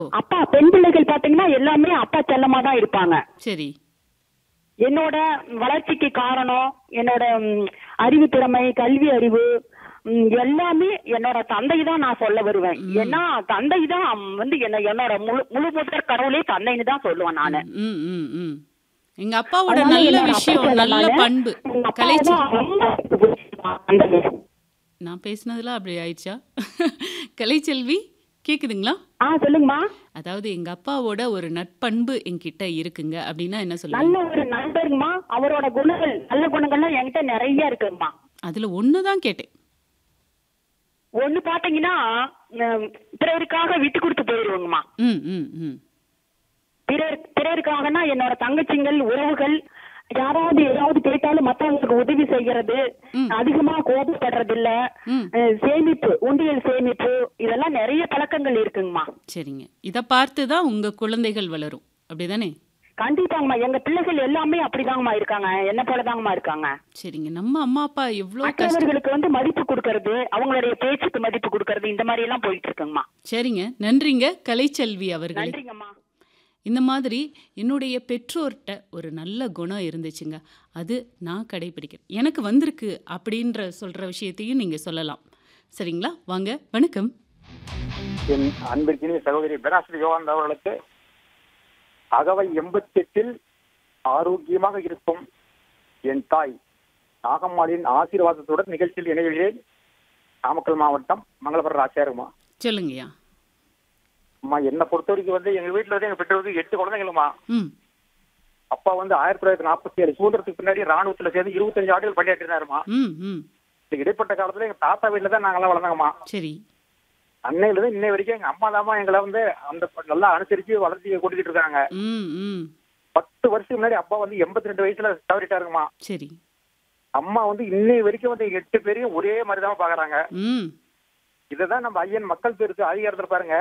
அப்பா பெண் பிள்ளைகள் பாத்தீங்கன்னா எல்லாமே அப்பா செல்லமா தான் இருப்பாங்க சரி என்னோட வளர்ச்சிக்கு காரணம் என்னோட ம், அறிவு திறமை கல்வி அறிவு ம், எல்லாமே என்னோட தந்தை தான் நான் சொல்ல வருவேன் ஏன்னா தந்தை தான் வந்து என்ன என்னோட முழு முழு முதற் கடவுளே தந்தைன்னு தான் சொல்லுவேன் நானு ம் ம் ம் எங்க அப்பாவோட அதனால நல்ல என்னோட அப்பா விஷயம் செல்லம் நல்ல நானு. பண்பு எங்க அப்பா கலைச்சி தான் ரொம்ப எனக்கு பிடிச்ச தந்தை. நான் பேசினதுல அப்படி ஆயிடுச்சா கலைச்செல்வி கேக்குதுங்களா ஆ சொல்லுங்கம்மா அதாவது எங்க அப்பாவோட ஒரு நட்பண்பு என்கிட்ட இருக்குங்க அப்படின்னா என்ன சொல்லுவீங்க நல்ல ஒரு நண்பருங்கம்மா அவரோட குணங்கள் நல்ல குணங்கள்லாம் என்கிட்ட நிறைய இருக்குங்கம்மா அதுல ஒண்ணுதான் கேட்டேன் ஒண்ணு பாத்தீங்கன்னா ம், பிறருக்காக விட்டு கொடுத்து போயிருவோங்கம்மா ம் ம் ம் பிறர் பிறருக்காகனா என்னோட தங்கச்சிங்கள் உறவுகள் யாராவது ஏதாவது கேட்டாலும் மத்தவங்களுக்கு உதவி செய்யறது ம். அதிகமா கோபப்படுறது இல்ல ம் அஹ், சேமிப்பு உண்டியல் சேமிப்பு இதெல்லாம் நிறைய பழக்கங்கள் இருக்குங்கம்மா சரிங்க இத பார்த்து தான் உங்க குழந்தைகள் வளரும் அப்படிதானே கண்டிப்பாங்கம்மா எங்க பிள்ளைகள் எல்லாமே அப்படிதாங்கம்மா இருக்காங்க என்ன போலதாங்கம்மா இருக்காங்க சரிங்க நம்ம அம்மா அப்பா எவ்வளோ கஷ்டம் மற்றவர்களுக்கு வந்து மதிப்பு கொடுக்கறது அவங்களுடைய பேச்சுக்கு மதிப்பு கொடுக்கறது இந்த மாதிரி எல்லாம் போயிட்டு இருக்குங்கம்மா சரிங்க நன்றிங்க கலைச்செல்வி அவர்களே நன்றிங்கம்மா இந்த மாதிரி என்னுடைய பெற்றோர்கிட்ட ஒரு நல்ல குணம் இருந்துச்சுங்க அது நான் கடைபிடிக்கிறேன் எனக்கு வந்திருக்கு அப்படின்ற சொல்கிற விஷயத்தையும் நீங்கள் சொல்லலாம் சரிங்களா வாங்க வணக்கம் என் அன்பிற்கினிய சகோதரி பேராசிரியர் யோகானந்த் அவர்களுக்கு அகவை எண்பத்தி எட்டில் ஆரோக்கியமாக இருக்கும் என் தாய் நாகம்மாளின் ஆசீர்வாதத்துடன் நிகழ்ச்சியில் இணைகிறேன் நாமக்கல் மாவட்டம் மங்களபுரம் ஆச்சாரமா சொல்லுங்கய்யா அம்மா என்னை பொறுத்த வரைக்கும் வந்து எங்க வீட்டுல வந்து எங்க பெற்றோருக்கு எட்டு குழந்தைங்களுமா ம் அப்பா வந்து ஆயிரத்தி தொள்ளாயிரத்தி நாற்பத்தி ஏழு சுதந்திரத்துக்கு பின்னாடி ராணுவத்துல சேர்ந்து இருபத்தஞ்சு ஆண்டுகள் பணியாற்றி இருந்தாருமா ம் ம் இந்த இடைப்பட்ட காலத்துல எங்க தாத்தா வீட்டுல தான் நாங்கெல்லாம் வளர்ந்தாங்கம்மா சரி அன்னையில இருந்து இன்னை வரைக்கும் எங்க அம்மா தாமா எங்களை வந்து அந்த நல்லா அனுசரிச்சு வளர்ச்சி கொண்டுகிட்டு இருக்காங்க ம் ம் பத்து வருஷத்துக்கு முன்னாடி அப்பா வந்து எண்பத்தி ரெண்டு வயசுல தவறிட்டாருங்கம்மா சரி அம்மா வந்து இன்னை வரைக்கும் வந்து எட்டு பேரையும் ஒரே மாதிரி தான் பாக்குறாங்க ம் இதுதான் நம்ம ஐயன் மக்கள் பேருக்கு அதிகாரத்தில் பாருங்க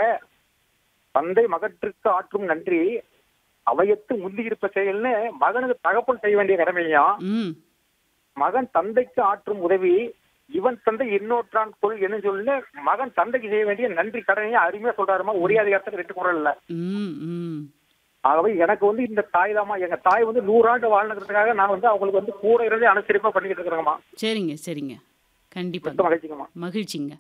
தந்தை மகற்றுக்கு ஆற்றும் நன்றி அவையத்து முந்தி இருப்ப செயல்னு மகனுக்கு தகப்பன் செய்ய வேண்டிய கடமையும் ம் மகன் தந்தைக்கு ஆற்றும் உதவி இவன் தந்தை இன்னொற்றான் கொள் என்ன சொல்லு மகன் தந்தைக்கு செய்ய வேண்டிய நன்றி கடனையும் அருமையா சொல்றாருமா ஒரே அதிகாரத்துக்கு ரெண்டு குரல் இல்ல ம் ம் ஆகவே எனக்கு வந்து இந்த தாய் தாமா எங்க தாய் வந்து நூறாண்டு வாழ்ந்துக்கிறதுக்காக நான் வந்து அவங்களுக்கு வந்து கூட இருந்து அனுசரிப்பா பண்ணிக்கிட்டு இருக்கிறேங்கம்மா சரிங்க சரிங்க கண்டிப்பாக மிக்க மகிழ்ச்சிங்கம்மா மகிழ்ச்சிங்க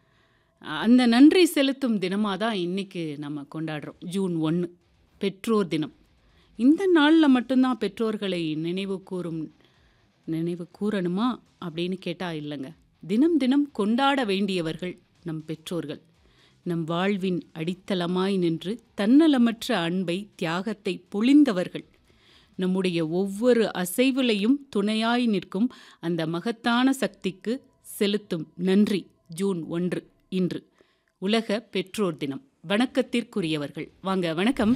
அந்த நன்றி செலுத்தும் தினமாக தான் இன்னைக்கு நம்ம கொண்டாடுறோம் ஜூன் ஒன்று பெற்றோர் தினம் இந்த நாளில் மட்டும்தான் பெற்றோர்களை நினைவு கூறும் நினைவு கூறணுமா அப்படின்னு கேட்டால் இல்லைங்க தினம் தினம் கொண்டாட வேண்டியவர்கள் நம் பெற்றோர்கள் நம் வாழ்வின் அடித்தளமாய் நின்று தன்னலமற்ற அன்பை தியாகத்தை பொழிந்தவர்கள் நம்முடைய ஒவ்வொரு அசைவுலையும் துணையாய் நிற்கும் அந்த மகத்தான சக்திக்கு செலுத்தும் நன்றி ஜூன் ஒன்று இன்று உலக பெற்றோர் தினம் வணக்கத்திற்குரியவர்கள் வாங்க வணக்கம்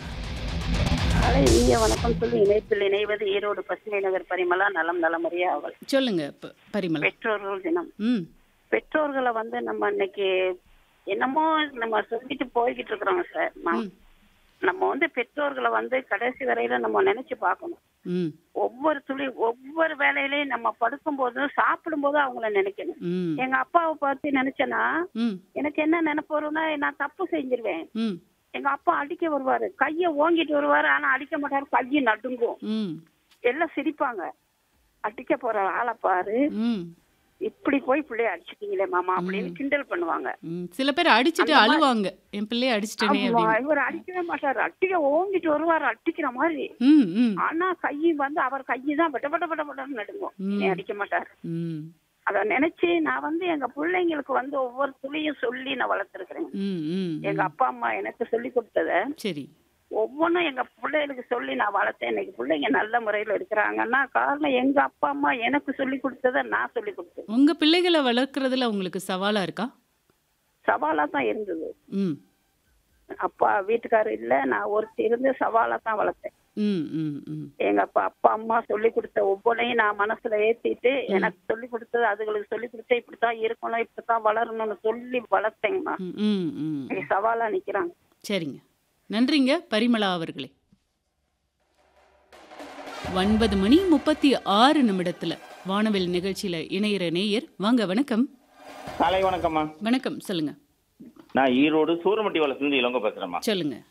காலை இனிய வணக்கம் சொல்லி இணைப்பில் இணைவது ஈரோடு பசுமை நகர் பரிமளா நலம் நலமறியா அவள் சொல்லுங்க ப- பரிமளா பெற்றோர்கள் தினம் ம் பெற்றோர்களை வந்து நம்ம இன்னைக்கு என்னமோ நம்ம சொல்லிட்டு போய்கிட்டு இருக்கிறோங்க சார் நான் ம். நம்ம வந்து பெற்றோர்களை வந்து கடைசி வரையில நம்ம நினைச்சு பார்க்கணும் ம் ஒவ்வொரு துளி ஒவ்வொரு வேலையிலயும் நம்ம படுக்கும் போதும் சாப்பிடும் போதும் அவங்கள நினைக்கணும் ம் எங்க அப்பாவை பார்த்து நினைச்சேன்னா ம் எனக்கு என்ன நினைப்பு வரும்னா நான் தப்பு செஞ்சிருவேன் ம் எங்க அப்பா அடிக்க வருவாரு கைய ஓங்கிட்டு வருவாரு ஆனா அடிக்க மாட்டாரு கையை நடுங்கும் ம் எல்லாம் சிரிப்பாங்க அடிக்க போற ஆளை பாரு ம் இப்படி போய் பிள்ளைய அடிச்சிட்டீங்களே மாமா அப்படின்னு கிண்டல் பண்ணுவாங்க ம் சில பேர் அடிச்சுட்டு அழுவாங்க என் பிள்ளைய அடிச்சிட்டனே ஆமா, அப்படின்னு இவர் அடிக்கவே மாட்டாரு அட்டிக்க ஓங்கிட்டு வருவாரு அடிக்கிற மாதிரி ம் ம் ஆனா கை வந்து அவர் கையை தான் பட்ட பட்ட பட்ட பட்டன்னு நடுங்கும் ம். என்னை அடிக்க மாட்டாரு ம் அத நினைச்சு நான் வந்து எங்க பிள்ளைங்களுக்கு வந்து ஒவ்வொரு துளியும் சொல்லி நான் வளர்த்துருக்கிறேன் ம் ம் எங்க அப்பா அம்மா எனக்கு சொல்லி கொடுத்தத சரி ஒவ்வொன்றும் எங்க பிள்ளைகளுக்கு சொல்லி நான் வளர்த்தேன் இன்னைக்கு பிள்ளைங்க நல்ல முறையில இருக்கிறாங்கன்னா காரணம் எங்க அப்பா அம்மா எனக்கு சொல்லி கொடுத்தத நான் சொல்லி கொடுத்தேன் உங்க பிள்ளைகளை வளர்க்கறதுல உங்களுக்கு சவாலா இருக்கா சவாலா தான் இருந்தது ம் அப்பா வீட்டுக்காரர் இல்ல நான் ஒருத்தி இருந்து சவாலா தான் வளர்த்தேன் ம் ம் ம் எங்க அப்பா அப்பா அம்மா சொல்லி கொடுத்த ஒவ்வொன்றையும் நான் மனசுல ஏத்திட்டு எனக்கு சொல்லி கொடுத்தது அதுகளுக்கு சொல்லி கொடுத்து இப்படித்தான் இருக்கணும் இப்படித்தான் வளரணும்னு சொல்லி வளர்த்தேங்கம்மா ம், ம் ம் இன்னைக்கு சவாலா நிக்கிறாங்க சரிங்க நன்றிங்க பரிமளா அவர்களே ஒன்பது மணி முப்பத்தி ஆறு நிமிடத்துல வானவில் நிகழ்ச்சியில இணையிற நேயர் வாங்க வணக்கம் காலை வணக்கம்மா வணக்கம் சொல்லுங்க நான் ஈரோடு சூரமட்டி வளர்த்துலேருந்து இளங்க பேசுறேம்மா சொல்லுங்க